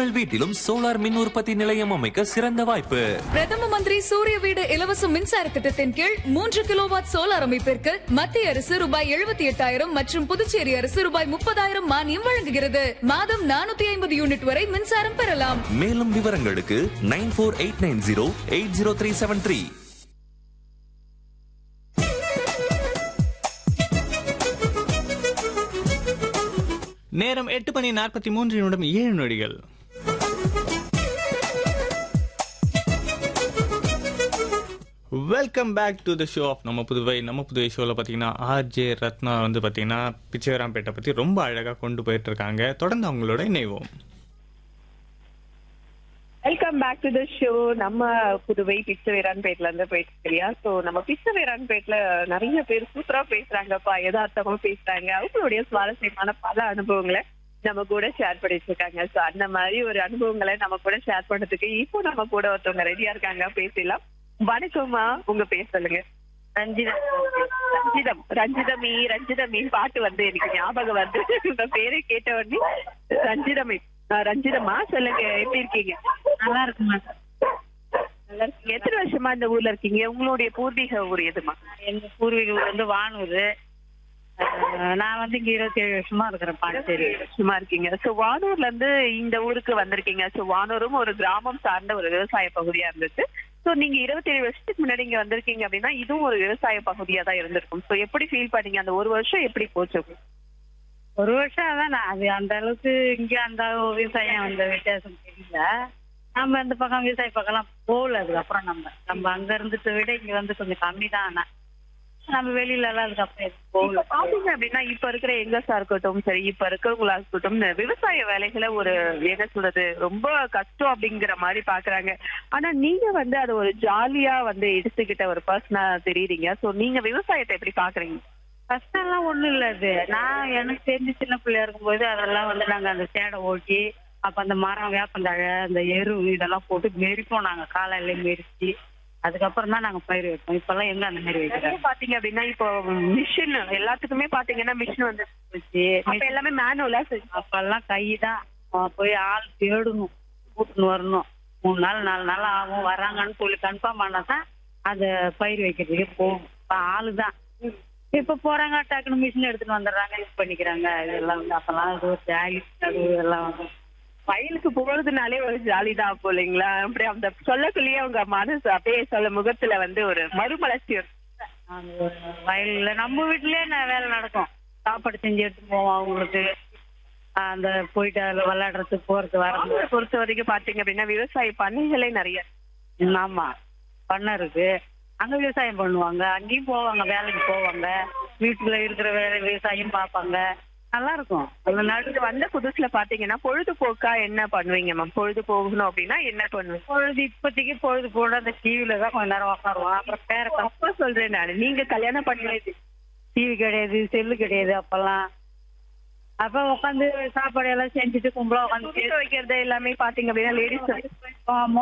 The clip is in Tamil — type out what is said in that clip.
உங்கள் வீட்டிலும் சோலார் மின் உற்பத்தி நிலையம் அமைக்க சிறந்த வாய்ப்பு பிரதம மந்திரி சூரிய வீடு இலவச மின்சார திட்டத்தின் கீழ் மூன்று கிலோவாட் சோலார் அமைப்பிற்கு மத்திய அரசு ரூபாய் எழுபத்தி எட்டாயிரம் மற்றும் புதுச்சேரி அரசு ரூபாய் முப்பதாயிரம் மானியம் வழங்குகிறது மாதம் நானூத்தி ஐம்பது யூனிட் வரை மின்சாரம் பெறலாம் மேலும் விவரங்களுக்கு nine four eight nine zero eight zero three seven three நேரம் எட்டு மணி நாற்பத்தி மூன்று நிமிடம் ஏழு நொடிகள் welcome back to the show of நம்ம புதுவை நம்ம புதுவை ஷோவில் பார்த்தீங்கன்னா ஆர்ஜே ரத்னா வந்து பார்த்தீங்கன்னா பிச்சைவராம்பேட்டை பற்றி ரொம்ப அழகாக கொண்டு போயிட்டு இருக்காங்க தொடர்ந்து அவங்களோட இணைவோம் welcome back to the show நம்ம புதுவை பிச்சவேரான்பேட்ல இருந்து போயிட்டு இல்லையா சோ நம்ம பிச்சவேரான்பேட்ல நிறைய பேர் சூப்பரா பேசுறாங்கப்பா யதார்த்தமா பேசுறாங்க அவங்களுடைய சுவாரஸ்யமான பல அனுபவங்களை நம்ம கூட ஷேர் பண்ணிட்டு இருக்காங்க சோ அந்த மாதிரி ஒரு அனுபவங்களை நம்ம கூட ஷேர் பண்றதுக்கு இப்போ நம்ம கூட ஒருத்தவங்க ரெடியா இருக்காங்க பேசலாம் வணக்கம்மா உங்க பேர் சொல்லுங்க ரஞ்சிதம் ரஞ்சிதம் ரஞ்சிதமி ரஞ்சிதமி பாட்டு வந்து எனக்கு ஞாபகம் வந்து உங்க பேரை கேட்ட உடனே ரஞ்சிதமி ஆஹ் ரஞ்சிதம்மா சொல்லுங்க எப்படி இருக்கீங்க நல்லா இருக்குமா நல்லா இருக்கீங்க எத்தனை வருஷமா இந்த ஊர்ல இருக்கீங்க உங்களுடைய பூர்வீக ஊர் எதுமா எங்க பூர்வீக ஊர் வந்து வானூர் அஹ் நான் வந்து இங்க இருபத்தி ஏழு வருஷமா இருக்கிறேன் பாண்டிச்சேரி சும்மா இருக்கீங்க சோ வானூர்ல இருந்து இந்த ஊருக்கு வந்திருக்கீங்க சோ வானூரும் ஒரு கிராமம் சார்ந்த ஒரு விவசாய பகுதியா இருந்துச்சு சோ நீங்க இருபத்தி ஏழு வருஷத்துக்கு முன்னாடி இங்க வந்திருக்கீங்க அப்படின்னா இதுவும் ஒரு விவசாய பகுதியா தான் இருந்திருக்கும் சோ எப்படி ஃபீல் பண்ணீங்க அந்த ஒரு வருஷம் எப்படி போச்சு உங்களுக்கு? ஒரு வருஷம் அதான் நான் அது அந்த அளவுக்கு இங்க அந்த விவசாயம் அந்த வித்தியாசம் தெரியல நம்ம இந்த பக்கம் விவசாய பக்கம்லாம் போகல அதுக்கப்புறம் நம்ம நம்ம அங்க இருந்துட்டு விட இங்க வந்து கொஞ்சம் கம்மி தான் ஆனா நம்ம வெளியில எல்லாம் அதுக்கப்புறம் எதுவும் போகல இப்ப பாத்தீங்க அப்படின்னா இப்ப இருக்கிற எங்கஸா இருக்கட்டும் சரி இப்ப இருக்கிறவங்களா இருக்கட்டும் இந்த விவசாய வேலைகளை ஒரு என்ன சொல்றது ரொம்ப கஷ்டம் அப்படிங்கிற மாதிரி பாக்குறாங்க ஆனா நீங்க வந்து அதை ஒரு ஜாலியா வந்து எடுத்துக்கிட்ட ஒரு பர்சனா தெரியுறீங்க சோ நீங்க விவசாயத்தை எப்படி பாக்குறீங்க கஷ்டம் எல்லாம் ஒண்ணும் இல்ல அது நான் எனக்கு தெரிஞ்சு சின்ன பிள்ளையா இருக்கும்போது அதெல்லாம் வந்து நாங்க அந்த சேடை ஓட்டி அப்ப அந்த மரம் வேப்பந்தழை அந்த எரு இதெல்லாம் போட்டு மெரிப்போம் நாங்க காலையில மெரிச்சு அதுக்கப்புறம் தான் நாங்க பயிர் வைப்போம் இப்பெல்லாம் எங்க அந்த மாதிரி வைக்கிறோம் நிறைய பாத்தீங்க அப்படின்னா இப்போ மிஷின் எல்லாத்துக்குமே பாத்தீங்கன்னா மிஷின் வந்து அப்ப எல்லாமே மேனுவலா அப்பெல்லாம் கை தான் போய் ஆள் தேடணும் கூட்டின்னு வரணும் மூணு நாள் நாலு நாள் ஆகும் வராங்கன்னு சொல்லி கன்ஃபார்ம் பண்ணா தான் அந்த பயிர் வைக்கிறதுக்கு போகும் இப்ப ஆளு தான் இப்ப போறாங்க டக்குனு மிஷின் எடுத்துட்டு வந்துடுறாங்க இது பண்ணிக்கிறாங்க இதெல்லாம் வந்து அப்பெல்லாம் அது ஒரு ஜாலி அது எல்லாம் வந்து வயலுக்கு போறதுனாலே ஒரு ஜாலி தான் அப்போ இல்லைங்களா அப்படி அந்த சொல்லக்குள்ளேயே அவங்க மனசு அப்படியே சொல்ல முகத்துல வந்து ஒரு மறுமலர்ச்சி வரும். அந்த ஒரு வயல்ல நம்ம வீட்லயே நான் வேலை நடக்கும் சாப்பாடு செஞ்சு எடுத்து போவோம் அவங்களுக்கு அந்த போயிட்டு அதுல விளையாடுறதுக்கு போறது வரது அவங்களை பொறுத்த வரைக்கும் பாத்தீங்க அப்படின்னா விவசாய பண்ணைகளே நிறைய ஆமா பண்ண இருக்கு அங்க விவசாயம் பண்ணுவாங்க அங்கேயும் போவாங்க வேலைக்கு போவாங்க வீட்டுல இருக்கிற வேலை விவசாயம் பார்ப்பாங்க நல்லா இருக்கும் அந்த நடு இது வந்த புதுசுல பாத்தீங்கன்னா பொழுதுபோக்கா என்ன பண்ணுவீங்க மேம் பொழுது போகணும் அப்படின்னா என்ன பண்ணுவீங்க பொழுது இப்போதைக்கு பொழுது போட அந்த டிவில தான் கொஞ்ச நேரம் உட்காருவோம் அப்புறம் பேர அப்ப சொல்றேன் நான் நீங்க கல்யாணம் பண்ணது டிவி கிடையாது செல்லு கிடையாது அப்பெல்லாம் அப்ப உட்காந்து சாப்பாடு எல்லாம் செஞ்சுட்டு கும்பலா உட்காந்து வைக்கிறது எல்லாமே பாத்தீங்க அப்படின்னா லேடிஸ்